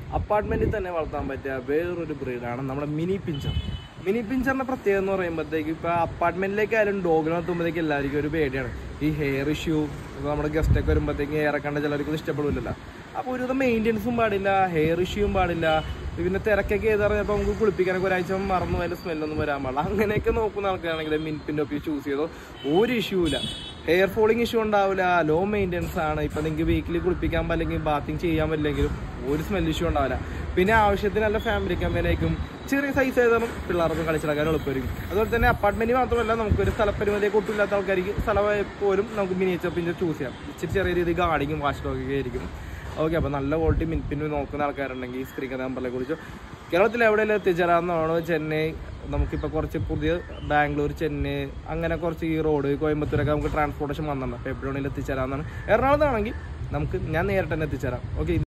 അപ്പാർട്ട്മെന്റിൽ തന്നെ വളർത്താൻ പറ്റിയ വേറൊരു ബ്രീഡാണ് നമ്മുടെ മിനി പിഞ്ചർ മിനി പിഞ്ചറിന്റെ പ്രത്യേകത എന്ന് പറയുമ്പോഴത്തേക്ക് ഇപ്പൊ അപ്പാർട്ട്മെന്റിലേക്ക് ആയാലും ഡോഗിനെ എത്തുമ്പോഴത്തേക്ക് എല്ലാവർക്കും ഒരു പേടിയാണ് ഈ ഹെയർ ഇഷ്യൂ നമ്മുടെ ഗസ്റ്റ് ഒക്കെ വരുമ്പോഴത്തേക്ക് ഹെയർ കണ്ട ചിലർക്ക് ഇഷ്ടപ്പെടില്ലല്ലോ അപ്പോൾ ഒരുവിധം മെയിൻ്റെനൻസും പാടില്ല ഹെയർ ഇഷ്യൂവും പാടില്ല പിന്നെ തിരക്കൊക്കെ ചെയ്ത് പറഞ്ഞപ്പോൾ നമുക്ക് കുളിപ്പിക്കാനൊക്കെ ഒരാഴ്ച മറന്നു അതിന്റെ സ്മെല്ലൊന്നും വരാൻ പാടില്ല അങ്ങനെയൊക്കെ നോക്കുന്ന ആൾക്കാരാണെങ്കിൽ മിൻപിൻ്റെ ഒപ്പി ചൂസ് ചെയ്തോ ഒരു ഇഷ്യൂ ഇല്ല ഹെയർ ഫോളിങ് ഇഷ്യൂ ഉണ്ടാവില്ല ലോ മെയിൻ്റെനൻസ് ആണ് ഇപ്പം നിങ്ങൾക്ക് വീക്കിലി കുളിപ്പിക്കാൻ അല്ലെങ്കിൽ ബാത്തിങ് ചെയ്യാൻ പറ്റില്ലെങ്കിലും ഒരു സ്മെൽ ഇഷ്യൂ ഉണ്ടാവില്ല പിന്നെ ആവശ്യത്തിന് നല്ല ഫാമിലി കമ്പനിയായിരിക്കും ചെറിയ സൈസ് ആയതാണ് പിള്ളേർക്ക് കളിച്ചിടക്കാൻ എളുപ്പമായിരിക്കും അതുപോലെ തന്നെ അപ്പാർട്ട്മെന്റ് മാത്രമല്ല നമുക്ക് ഒരു സ്ഥലപരിമിതിയൊക്കെ ഒട്ടുമില്ലാത്ത ആൾക്കാർക്ക് സ്ഥലം പോലും നമുക്ക് മിനിയേച്ചർ പിന്നെ ചൂസ് ചെയ്യാം ഇച്ചിരി ചെറിയ രീതിയിൽ ഗാർഡിങ്ങും വാഷ് ഡോഗൊക്കെ ആയിരിക്കും ഓക്കെ അപ്പോൾ നല്ല ക്വാളിറ്റി മിൻപിന് നോക്കുന്ന ആൾക്കാരുണ്ടെങ്കിൽ സ്ക്രീൻ നമ്പറിനെ കുറിച്ച് കേരളത്തിൽ എവിടെയെങ്കിലും എത്തിച്ചേരാവുന്നതാണോ ചെന്നൈ നമുക്കിപ്പോൾ കുറച്ച് പുതിയ ബാംഗ്ലൂർ ചെന്നൈ അങ്ങനെ കുറച്ച് ഈ റോഡ് കോയമ്പത്തൂരൊക്കെ നമുക്ക് ട്രാൻസ്പോർട്ടേഷൻ വന്നിട്ടുണ്ട് അപ്പോൾ എവിടെ വേണമെങ്കിലും എത്തിച്ചേരാവുന്നതാണ് എറണാകുളത്താണെങ്കിൽ നമുക്ക് ഞാൻ നേരിട്ട് തന്നെ എത്തിച്ചേരാം ഓക്കെ